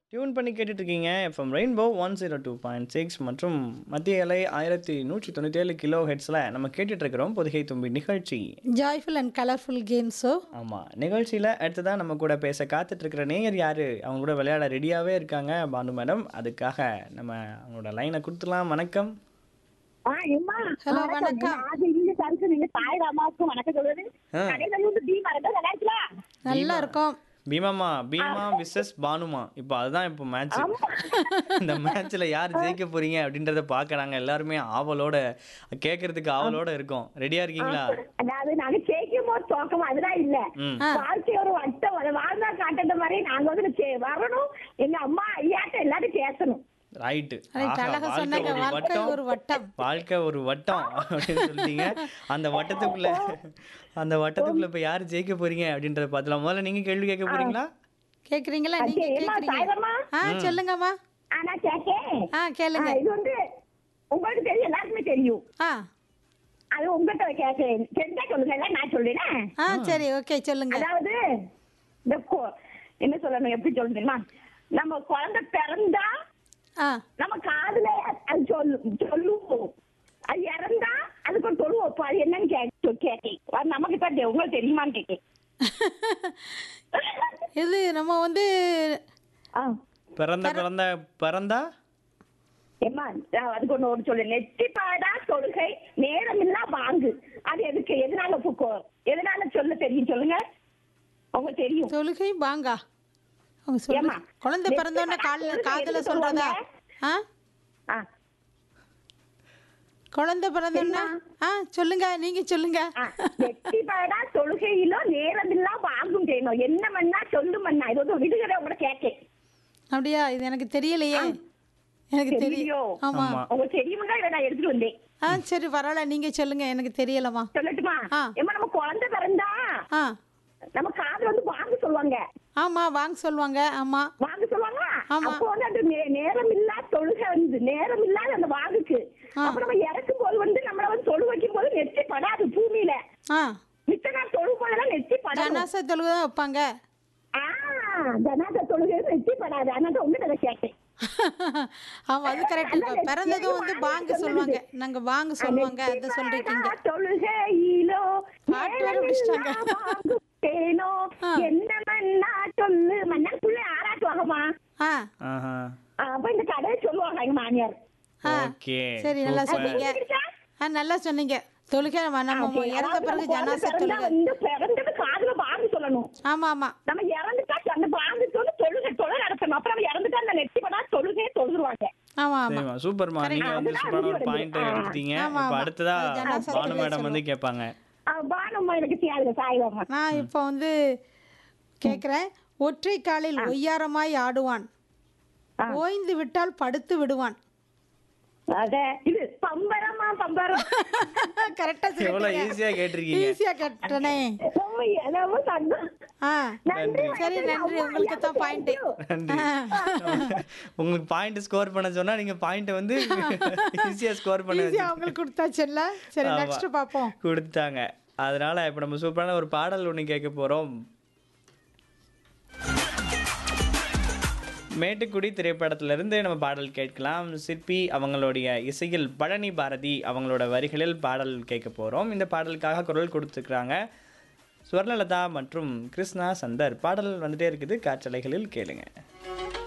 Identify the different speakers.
Speaker 1: Tune பண்ணி கேட்டுட்டு இருக்கீங்க FM Rainbow one zero two point six மற்றும் மத்திய அலை ஆயிரத்தி நூற்றி தொண்ணூற்றி ஏழு கிலோ ஹெட்ஸில் நம்ம கேட்டுட்டு இருக்கிறோம் பொதிகை தும்பி நிகழ்ச்சி
Speaker 2: joyful and colourful game show
Speaker 1: ஆமாம் நிகழ்ச்சியில் அடுத்ததான் நம்ம கூட பேச காத்துட்டு இருக்கிற நேயர் யார் அவங்க கூட விளையாட ரெடியாகவே இருக்காங்க பானு மேடம் அதுக்காக நம்ம அவங்களோட லைனை கொடுத்துலாம் வணக்கம்
Speaker 3: ஆ, எம்மா,
Speaker 2: Hello,
Speaker 3: வணக்கம்.
Speaker 2: வணக்கம்.
Speaker 3: அது இங்க கருத்து நீங்க தாய் அம்மாவுக்கும் வணக்கம் சொல்றது
Speaker 1: ஆ.
Speaker 3: கடையில இருந்து டீ மரத்தை விளையாட்டுலா
Speaker 2: நல்லா இருக்கும்
Speaker 1: பீமாமா பீமா விசஸ் பானுமா இப்போ அதுதான் இப்போ மேட்ச் இந்த மேட்ச்ல யார் ஜெயிக்க போறீங்க அப்படின்றத பார்க்க நாங்க எல்லாருமே ஆவலோட கேட்கறதுக்கு ஆவலோட இருக்கோம் ரெடியா இருக்கீங்களா
Speaker 3: அதாவது நாங்க ஜெயிக்கும் போது தோக்கம் அதுதான் இல்ல
Speaker 1: ம்
Speaker 3: வாழ்க்கை ஒரு வட்டம் அதை வாழ்ந்தா காட்டுற மாதிரி நாங்க வந்து ஜெ- வரணும் எங்க அம்மா ஐயாட்ட எல்லாரும் பேசணும்
Speaker 1: ரைட்டு
Speaker 2: Right, அழகா சொன்னாங்க. வாழ்க்கை ஒரு வட்டம்.
Speaker 1: வாழ்க்கை ஒரு வட்டம் அப்படின்னு சொல்லிட்டீங்க அந்த வட்டத்துக்குள்ள அந்த வட்டத்துக்குள்ள இப்ப யார் ஜெயிக்க போறீங்க அப்படின்றத பார்த்துலாம் முதல்ல நீங்க கேள்வி கேட்க போறீங்களா
Speaker 2: கேக்குறீங்களா நீங்க
Speaker 3: அச்சே, ஏம்மா,
Speaker 2: கேக்குறீங்க
Speaker 3: சாய்வம்மா?
Speaker 2: ஆ சொல்லுங்கம்மா
Speaker 3: ஆனா கேக்கேன்
Speaker 2: ஆ கேளுங்க
Speaker 3: இது வந்து உங்களுக்கு தெரியும் எல்லாருக்குமே தெரியும்
Speaker 2: ஆ
Speaker 3: அது உங்ககிட்ட கேட்கேன் தெரிஞ்சா சொல்லுங்க இல்ல நான் சொல்றேன்
Speaker 2: ஆ சரி ஓகே சொல்லுங்க
Speaker 3: அதாவது இந்த கொ- என்ன சொல்லணும் எப்படி சொல்லணும் தெரியுமா நம்ம குழந்தை பிறந்தா
Speaker 2: ஆ
Speaker 3: நம்ம காதுல அது சொல்லு சொல்லுவோம் அது இறந்தா அதுக்கு ஒரு தொழு வைப்போம் அது என்னன்னு கேட்டு கேட்டேன் அது நமக்கு தான் தெ- உங்களுக்கு தெரியுமான்னு கேட்டேன்
Speaker 2: இது நம்ம வந்து
Speaker 3: ஆ
Speaker 1: பிறந்த பிறந்த பிறந்தா
Speaker 3: ஏம்மா நான் அதுக்கு ஒண்ணு ஒரு சொல்லு நெத்தி பாடா தொழுகை நேரமில்லா வாங்கு அது எதுக்கு எதனால புக்கோ எதனால சொல்ல தெரியும் சொல்லுங்க உங்களுக்கு தெரியும்
Speaker 2: தொழுகை பாங்கா அவங்க சொல்லு
Speaker 3: ஏம்மா,
Speaker 2: குழந்தை பிறந்தோடனே காலில்
Speaker 3: தொழுகை
Speaker 2: காதுல
Speaker 3: எதுக்கு
Speaker 2: சொல்றதா ஆ
Speaker 3: ஆ
Speaker 2: குழந்தை பிறந்தோடனே ஆ சொல்லுங்க நீங்க சொல்லுங்க
Speaker 3: ஆ, வெற்றி பாடா தொழுகையிலோ நேரமில்லா வாங்கும் செய்யணும் என்ன மண்ணா சொல்லு மண்ணா இது வந்து விடுகிற உங்களை கேட்டேன்
Speaker 2: அப்படியா இது எனக்கு தெரியலையே எனக்கு
Speaker 3: தெரியலையோ?
Speaker 2: தெரியும் ஆமா
Speaker 1: ஆமா.
Speaker 3: உங்களுக்கு தெரியுமா இதை நான் எடுத்துட்டு வந்தேன்
Speaker 2: ஆ சரி பரவாயில்ல நீங்க சொல்லுங்க எனக்கு தெரியலம்மா
Speaker 3: சொல்லட்டுமா
Speaker 2: ஆ.
Speaker 3: ஏமா நம்ம குழந்தை பிறந்தா
Speaker 2: ஆ
Speaker 3: நம்ம காதுல வந்து வாங்க சொல்லுவாங்க
Speaker 2: ஆமா வாங்க சொல்லுவாங்க ஆமா
Speaker 3: வாங்க சொல்லுவாங்க
Speaker 2: ஆமா.
Speaker 3: அப்போ வந்து அது நே- நேரம் இல்லா தொழுகை வந்து நேரம் இல்லாத அந்த வாங்குக்கு
Speaker 2: ஆ.
Speaker 3: அப்ப நம்ம இறக்கும் போது வந்து நம்மள வந்து தொழு வைக்கும் போது நெத்தி படாது பூமியில
Speaker 2: ஆ
Speaker 3: மித்த நாள் தொழு போதெல்லாம் நெத்தி படாது
Speaker 2: ஜனாச தொழுகை தான் வைப்பாங்க
Speaker 3: ஆ ஜனாத தொழுகை நெத்தி படாது அதனால உங்ககிட்ட அதை கேட்டேன்
Speaker 2: ஆமா அது கரெக்ட் பிறந்ததும் வந்து வாங்க சொல்லுவாங்க நாங்க வாங்க சொல்லுவாங்க அதை சொல்றீங்க
Speaker 3: தொழுகையிலோ
Speaker 2: பாட்டு வேற பிடிச்சிட்டாங்க.
Speaker 3: தேனோ
Speaker 2: ஆ.
Speaker 3: என்ன மண்ணா சொல்லு மண்ணா புள்ள ஆராட்டுவாங்கம்மா
Speaker 2: ஆ
Speaker 1: ஆஹா
Speaker 3: அப்ப இந்த கதையை சொல்லுவாங்க எங்க மாமியார்
Speaker 2: ஆ
Speaker 1: ஓகே
Speaker 2: சரி நல்லா
Speaker 1: சூப்பர்.
Speaker 2: சொன்னீங்க ஆ நல்லா சொன்னீங்க தொழுகை நம்ம நம்ம இறந்த பிறகு ஜனாச தொழுகை
Speaker 3: இந்த பிறந்தது காதுல வாங்க சொல்லணும்
Speaker 2: ஆமா ஆமா
Speaker 3: நம்ம இறந்துட்டா அந்த வாங்க சொல்லி தொழுகை தொலை நடத்தணும் அப்புறம் நம்ம இறந்துட்டா அந்த நெத்தி படா தொழுகையை தொழுதுருவாங்க
Speaker 2: ஆமா ஆமா
Speaker 1: சரிம்மா சூப்பர்மா நீங்க வந்து
Speaker 3: அதுதான்
Speaker 1: சூப்பரான ஒரு
Speaker 3: முடிவு
Speaker 1: பாயிண்ட்
Speaker 3: எடுக்கணும்.
Speaker 1: எடுத்துட்டீங்க
Speaker 2: ஆமா,
Speaker 1: இப்போ
Speaker 2: ஆமா.
Speaker 1: அடுத்ததா
Speaker 2: அது ஜனாசா
Speaker 1: பானு
Speaker 2: தொழுகை
Speaker 1: மேடம் வந்து கேட்பாங்க
Speaker 3: பானம்மா எனக்கு செய்யாதுங்க சாய்வாமா
Speaker 2: நான் இப்போ வந்து கேட்குறேன் ஒற்றை காலில் ஒய்யாரமாய் ஆடுவான்
Speaker 3: ஆ.
Speaker 2: ஓய்ந்து விட்டால் படுத்து விடுவான்
Speaker 3: அத இது பம்பரமா பம்பரம்
Speaker 2: கரெக்டா
Speaker 1: எவ்வளவு ஈஸியா கேட்டிருக்கீங்க
Speaker 2: ஈஸியா கேட்டனே
Speaker 3: ரொம்ப எவ்வளவு சந்தோஷம்.
Speaker 2: ஆ
Speaker 3: நன்றி
Speaker 2: சரி
Speaker 3: வணக்கம்.
Speaker 2: நன்றி
Speaker 3: அம்மா,
Speaker 2: உங்களுக்கு தான்
Speaker 3: ஐயா,
Speaker 2: பாயிண்ட்
Speaker 3: thank you.
Speaker 1: உங்களுக்கு பாயிண்ட் ஸ்கோர் பண்ண சொன்னா நீங்க பாயிண்ட் வந்து ஈஸியா ஸ்கோர் பண்ண
Speaker 2: ஈஸியா அவங்களுக்கு கொடுத்தாச்சுல்ல சரி
Speaker 1: ஆமா.
Speaker 2: நெக்ஸ்ட் பார்ப்போம்
Speaker 1: கொடுத்தாங்க அதனால இப்போ நம்ம சூப்பரான ஒரு பாடல் ஒன்று கேட்க போறோம் மேட்டுக்குடி திரைப்படத்திலிருந்து நம்ம பாடல் கேட்கலாம் சிற்பி அவங்களுடைய இசையில் பழனி பாரதி அவங்களோட வரிகளில் பாடல் கேட்க போகிறோம் இந்த பாடலுக்காக குரல் கொடுத்துருக்குறாங்க ஸ்வர்ணலதா மற்றும் கிருஷ்ணா சந்தர் பாடல் வந்துட்டே இருக்குது காற்றலைகளில் கேளுங்க